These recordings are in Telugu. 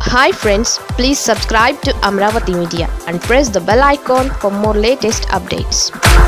hi friends please subscribe to Amaravati media and press the bell icon for more latest updates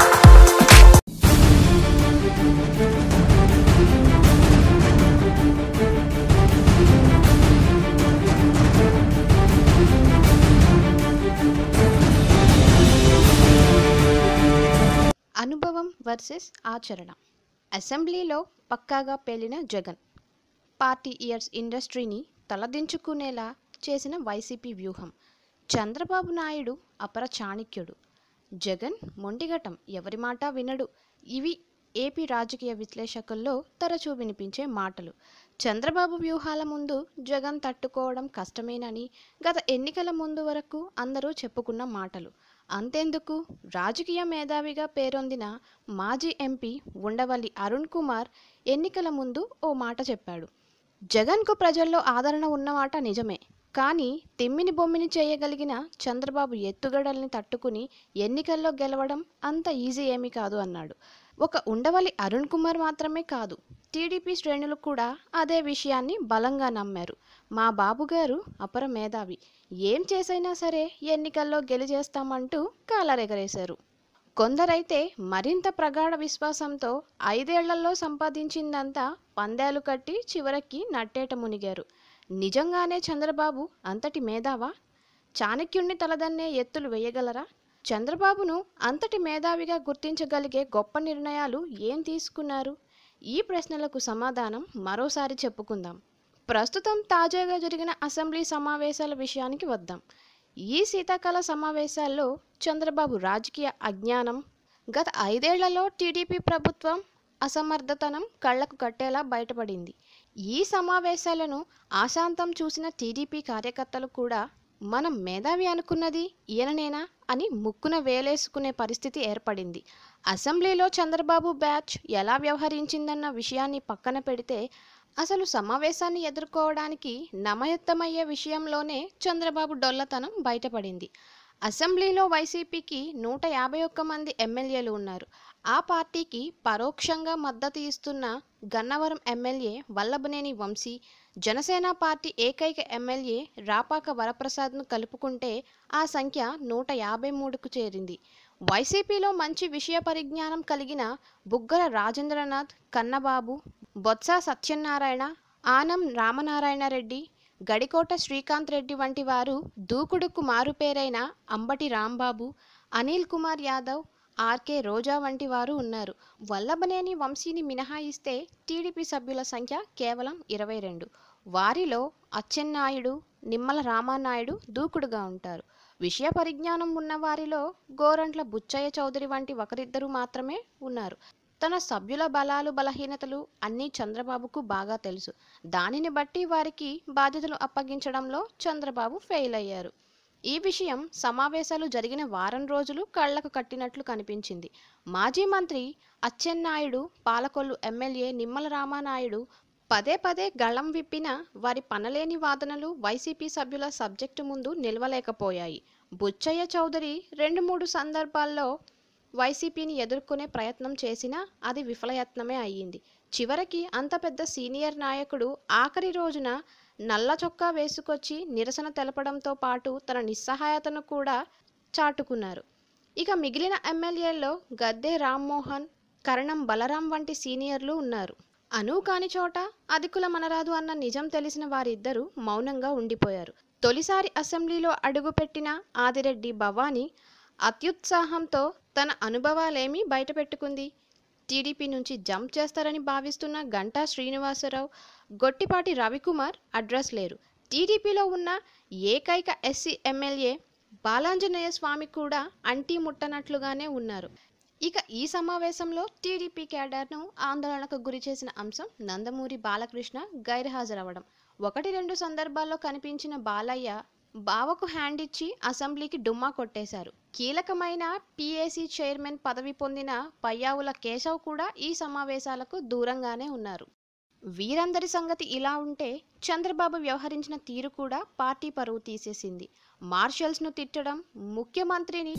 అనుభవం వర్సెస్ ఆచరణ అసెంబ్లీలో పక్కాగా పేలిన జగన్ పార్టీ ఇయర్స్ ఇండస్ట్రీని తలదించుకునేలా చేసిన వైసీపీ వ్యూహం చంద్రబాబు నాయుడు అపర చాణక్యుడు జగన్ మొండిగటం ఎవరి మాట వినడు ఇవి ఏపీ రాజకీయ విశ్లేషకుల్లో తరచూ వినిపించే మాటలు చంద్రబాబు వ్యూహాల ముందు జగన్ తట్టుకోవడం కష్టమేనని గత ఎన్నికల ముందు వరకు అందరూ చెప్పుకున్న మాటలు అంతెందుకు రాజకీయ మేధావిగా పేరొందిన మాజీ ఎంపీ ఉండవల్లి అరుణ్ కుమార్ ఎన్నికల ముందు ఓ మాట చెప్పాడు జగన్కు ప్రజల్లో ఆదరణ ఉన్నమాట నిజమే కానీ తిమ్మిని బొమ్మిని చేయగలిగిన చంద్రబాబు ఎత్తుగడల్ని తట్టుకుని ఎన్నికల్లో గెలవడం అంత ఈజీ ఏమీ కాదు అన్నాడు ఒక ఉండవల్లి అరుణ్ కుమార్ మాత్రమే కాదు టీడీపీ శ్రేణులు కూడా అదే విషయాన్ని బలంగా నమ్మారు మా బాబుగారు అపర మేధావి ఏం చేసైనా సరే ఎన్నికల్లో గెలిచేస్తామంటూ కాలరెగరేశారు కొందరైతే మరింత ప్రగాఢ విశ్వాసంతో ఐదేళ్లలో సంపాదించిందంతా పందేలు కట్టి చివరికి నట్టేట మునిగారు నిజంగానే చంద్రబాబు అంతటి మేధావా చాణక్యుణ్ణి తలదన్నే ఎత్తులు వేయగలరా చంద్రబాబును అంతటి మేధావిగా గుర్తించగలిగే గొప్ప నిర్ణయాలు ఏం తీసుకున్నారు ఈ ప్రశ్నలకు సమాధానం మరోసారి చెప్పుకుందాం ప్రస్తుతం తాజాగా జరిగిన అసెంబ్లీ సమావేశాల విషయానికి వద్దాం ఈ శీతాకాల సమావేశాల్లో చంద్రబాబు రాజకీయ అజ్ఞానం గత ఐదేళ్లలో టీడీపీ ప్రభుత్వం అసమర్థతనం కళ్లకు కట్టేలా బయటపడింది ఈ సమావేశాలను ఆశాంతం చూసిన టీడీపీ కార్యకర్తలు కూడా మనం మేధావి అనుకున్నది ఈయననేనా అని ముక్కున వేలేసుకునే పరిస్థితి ఏర్పడింది అసెంబ్లీలో చంద్రబాబు బ్యాచ్ ఎలా వ్యవహరించిందన్న విషయాన్ని పక్కన పెడితే అసలు సమావేశాన్ని ఎదుర్కోవడానికి నమయత్తమయ్యే విషయంలోనే చంద్రబాబు డొల్లతనం బయటపడింది అసెంబ్లీలో వైసీపీకి నూట యాభై ఒక్క మంది ఎమ్మెల్యేలు ఉన్నారు ఆ పార్టీకి పరోక్షంగా మద్దతు ఇస్తున్న గన్నవరం ఎమ్మెల్యే వల్లభనేని వంశీ జనసేన పార్టీ ఏకైక ఎమ్మెల్యే రాపాక వరప్రసాద్ను కలుపుకుంటే ఆ సంఖ్య నూట యాభై మూడుకు చేరింది వైసీపీలో మంచి విషయ పరిజ్ఞానం కలిగిన బుగ్గల రాజేంద్రనాథ్ కన్నబాబు బొత్స సత్యనారాయణ ఆనం రామనారాయణ రెడ్డి గడికోట శ్రీకాంత్ రెడ్డి వంటి వారు దూకుడుకు మారుపేరైన అంబటి రాంబాబు అనిల్ కుమార్ యాదవ్ ఆర్కే రోజా వంటి వారు ఉన్నారు వల్లభనేని వంశీని మినహాయిస్తే టీడీపీ సభ్యుల సంఖ్య కేవలం ఇరవై రెండు వారిలో అచ్చెన్నాయుడు నిమ్మల రామానాయుడు దూకుడుగా ఉంటారు విషయ పరిజ్ఞానం ఉన్న వారిలో గోరంట్ల బుచ్చయ్య చౌదరి వంటి ఒకరిద్దరు మాత్రమే ఉన్నారు తన సభ్యుల బలాలు బలహీనతలు అన్నీ చంద్రబాబుకు బాగా తెలుసు దానిని బట్టి వారికి బాధ్యతలు అప్పగించడంలో చంద్రబాబు ఫెయిల్ అయ్యారు ఈ విషయం సమావేశాలు జరిగిన వారం రోజులు కళ్లకు కట్టినట్లు కనిపించింది మాజీ మంత్రి అచ్చెన్నాయుడు పాలకొల్లు ఎమ్మెల్యే నిమ్మల రామానాయుడు పదే పదే గళం విప్పిన వారి పనలేని వాదనలు వైసీపీ సభ్యుల సబ్జెక్టు ముందు నిలవలేకపోయాయి బుచ్చయ్య చౌదరి రెండు మూడు సందర్భాల్లో వైసీపీని ఎదుర్కొనే ప్రయత్నం చేసినా అది విఫలయత్నమే అయ్యింది చివరికి అంత పెద్ద సీనియర్ నాయకుడు ఆఖరి రోజున నల్ల చొక్కా వేసుకొచ్చి నిరసన తెలపడంతో పాటు తన నిస్సహాయతను కూడా చాటుకున్నారు ఇక మిగిలిన ఎమ్మెల్యేల్లో గద్దె రామ్మోహన్ కరణం బలరాం వంటి సీనియర్లు ఉన్నారు అను కాని చోట అధికుల మనరాదు అన్న నిజం తెలిసిన వారిద్దరూ మౌనంగా ఉండిపోయారు తొలిసారి అసెంబ్లీలో అడుగుపెట్టిన ఆదిరెడ్డి భవానీ అత్యుత్సాహంతో తన అనుభవాలేమీ బయటపెట్టుకుంది టీడీపీ నుంచి జంప్ చేస్తారని భావిస్తున్న గంటా శ్రీనివాసరావు గొట్టిపాటి రవికుమార్ అడ్రస్ లేరు టీడీపీలో ఉన్న ఏకైక ఎస్సీ ఎమ్మెల్యే బాలాంజనేయ స్వామి కూడా అంటీ ముట్టనట్లుగానే ఉన్నారు ఇక ఈ సమావేశంలో టీడీపీ క్యాడర్ను ఆందోళనకు గురి చేసిన అంశం నందమూరి బాలకృష్ణ గైర్హాజరవడం ఒకటి రెండు సందర్భాల్లో కనిపించిన బాలయ్య బావకు హ్యాండ్ ఇచ్చి అసెంబ్లీకి డుమ్మా కొట్టేశారు కీలకమైన పీఏసీ చైర్మన్ పదవి పొందిన పయ్యావుల కేశవ్ కూడా ఈ సమావేశాలకు దూరంగానే ఉన్నారు వీరందరి సంగతి ఇలా ఉంటే చంద్రబాబు వ్యవహరించిన తీరు కూడా పార్టీ పరువు తీసేసింది మార్షల్స్ను తిట్టడం ముఖ్యమంత్రిని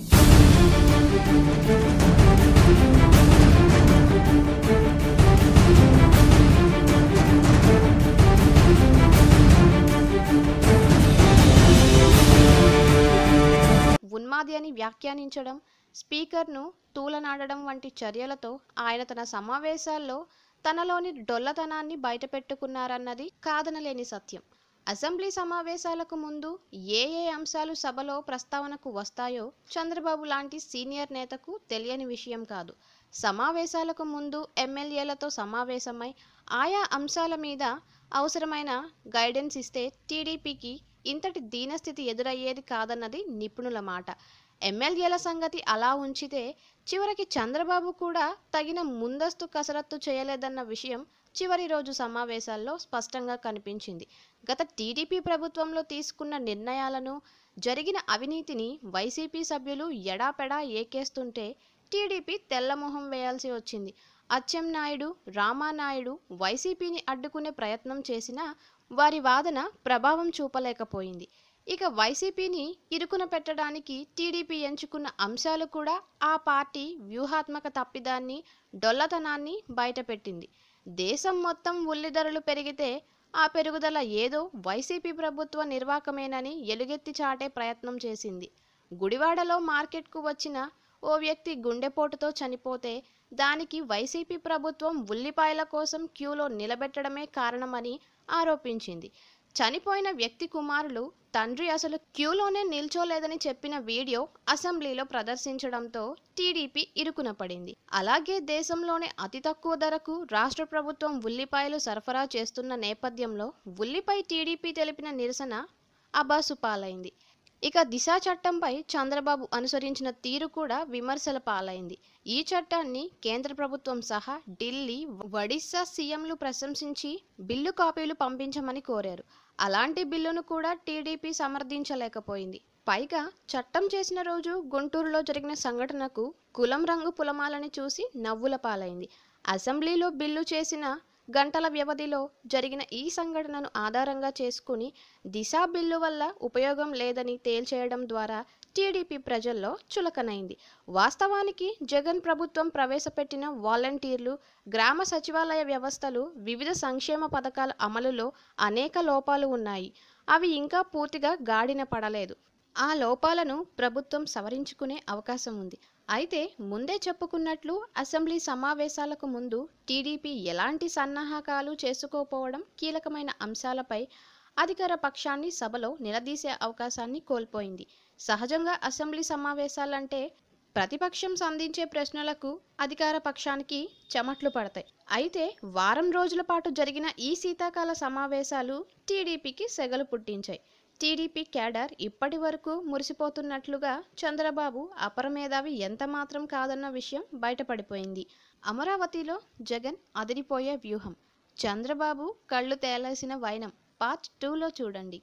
ఉన్మాది అని వ్యాఖ్యానించడం స్పీకర్ను తూలనాడడం వంటి చర్యలతో ఆయన తన సమావేశాల్లో తనలోని డొల్లతనాన్ని బయటపెట్టుకున్నారన్నది కాదనలేని సత్యం అసెంబ్లీ సమావేశాలకు ముందు ఏ ఏ అంశాలు సభలో ప్రస్తావనకు వస్తాయో చంద్రబాబు లాంటి సీనియర్ నేతకు తెలియని విషయం కాదు సమావేశాలకు ముందు ఎమ్మెల్యేలతో సమావేశమై ఆయా అంశాల మీద అవసరమైన గైడెన్స్ ఇస్తే టీడీపీకి ఇంతటి దీనస్థితి ఎదురయ్యేది కాదన్నది నిపుణుల మాట ఎమ్మెల్యేల సంగతి అలా ఉంచితే చివరికి చంద్రబాబు కూడా తగిన ముందస్తు కసరత్తు చేయలేదన్న విషయం చివరి రోజు సమావేశాల్లో స్పష్టంగా కనిపించింది గత టీడీపీ ప్రభుత్వంలో తీసుకున్న నిర్ణయాలను జరిగిన అవినీతిని వైసీపీ సభ్యులు ఎడాపెడా ఏకేస్తుంటే టీడీపీ తెల్లమొహం వేయాల్సి వచ్చింది అచ్చెన్నాయుడు రామానాయుడు వైసీపీని అడ్డుకునే ప్రయత్నం చేసినా వారి వాదన ప్రభావం చూపలేకపోయింది ఇక వైసీపీని ఇరుకున పెట్టడానికి టీడీపీ ఎంచుకున్న అంశాలు కూడా ఆ పార్టీ వ్యూహాత్మక తప్పిదాన్ని డొల్లతనాన్ని బయటపెట్టింది దేశం మొత్తం ఉల్లి ధరలు పెరిగితే ఆ పెరుగుదల ఏదో వైసీపీ ప్రభుత్వ నిర్వాకమేనని ఎలుగెత్తి చాటే ప్రయత్నం చేసింది గుడివాడలో మార్కెట్కు వచ్చిన ఓ వ్యక్తి గుండెపోటుతో చనిపోతే దానికి వైసీపీ ప్రభుత్వం ఉల్లిపాయల కోసం క్యూలో నిలబెట్టడమే కారణమని ఆరోపించింది చనిపోయిన వ్యక్తి కుమారులు తండ్రి అసలు క్యూలోనే నిల్చోలేదని చెప్పిన వీడియో అసెంబ్లీలో ప్రదర్శించడంతో టీడీపీ ఇరుకున పడింది అలాగే దేశంలోనే అతి తక్కువ ధరకు రాష్ట్ర ప్రభుత్వం ఉల్లిపాయలు సరఫరా చేస్తున్న నేపథ్యంలో ఉల్లిపై టీడీపీ తెలిపిన నిరసన అబాసు పాలైంది ఇక దిశ చట్టంపై చంద్రబాబు అనుసరించిన తీరు కూడా విమర్శల పాలైంది ఈ చట్టాన్ని కేంద్ర ప్రభుత్వం సహా ఢిల్లీ ఒడిశా సీఎంలు ప్రశంసించి బిల్లు కాపీలు పంపించమని కోరారు అలాంటి బిల్లును కూడా టీడీపీ సమర్థించలేకపోయింది పైగా చట్టం చేసిన రోజు గుంటూరులో జరిగిన సంఘటనకు కులం రంగు పులమాలని చూసి నవ్వుల పాలైంది అసెంబ్లీలో బిల్లు చేసిన గంటల వ్యవధిలో జరిగిన ఈ సంఘటనను ఆధారంగా చేసుకుని దిశ బిల్లు వల్ల ఉపయోగం లేదని తేల్చేయడం ద్వారా టీడీపీ ప్రజల్లో చులకనైంది వాస్తవానికి జగన్ ప్రభుత్వం ప్రవేశపెట్టిన వాలంటీర్లు గ్రామ సచివాలయ వ్యవస్థలు వివిధ సంక్షేమ పథకాల అమలులో అనేక లోపాలు ఉన్నాయి అవి ఇంకా పూర్తిగా గాడిన పడలేదు ఆ లోపాలను ప్రభుత్వం సవరించుకునే అవకాశం ఉంది అయితే ముందే చెప్పుకున్నట్లు అసెంబ్లీ సమావేశాలకు ముందు టీడీపీ ఎలాంటి సన్నాహకాలు చేసుకోపోవడం కీలకమైన అంశాలపై అధికార పక్షాన్ని సభలో నిలదీసే అవకాశాన్ని కోల్పోయింది సహజంగా అసెంబ్లీ సమావేశాలంటే ప్రతిపక్షం సంధించే ప్రశ్నలకు అధికార పక్షానికి చెమట్లు పడతాయి అయితే వారం రోజుల పాటు జరిగిన ఈ శీతాకాల సమావేశాలు టీడీపీకి సెగలు పుట్టించాయి టీడీపీ క్యాడర్ ఇప్పటి వరకు మురిసిపోతున్నట్లుగా చంద్రబాబు అపరమేధావి ఎంత మాత్రం కాదన్న విషయం బయటపడిపోయింది అమరావతిలో జగన్ అదిరిపోయే వ్యూహం చంద్రబాబు కళ్ళు తేలేసిన వైనం పార్ట్ టూలో చూడండి